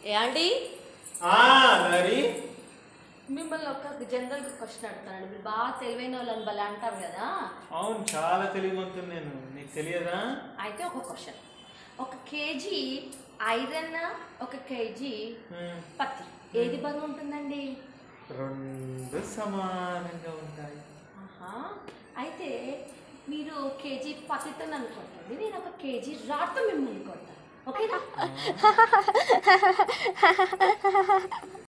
ఏమండి ఆ, మరి మిమ్మల్ని ఒక జనరల్ క్వశ్చన్ అడుగుతానండి మీరు బాగా తెలివైన వాళ్ళని భలే అంటారు కదా అవును చాలా తెలివిమంతుడు నేను నీకు తెలియదా అయితే ఒక క్వశ్చన్ ఒక కేజీ ఐరన్ ఒక కేజీ హ్మ్. పత్తి ఏది బరువు ఉంటుందండి రెండు సమానంగా ఉంటాయి ఆహా అయితే మీరు కేజీ పత్తితో నన్ను కొట్టండి నేను ఒక కేజీ రాట్తో మిమ్మల్ని కొడతాను ఓకేనా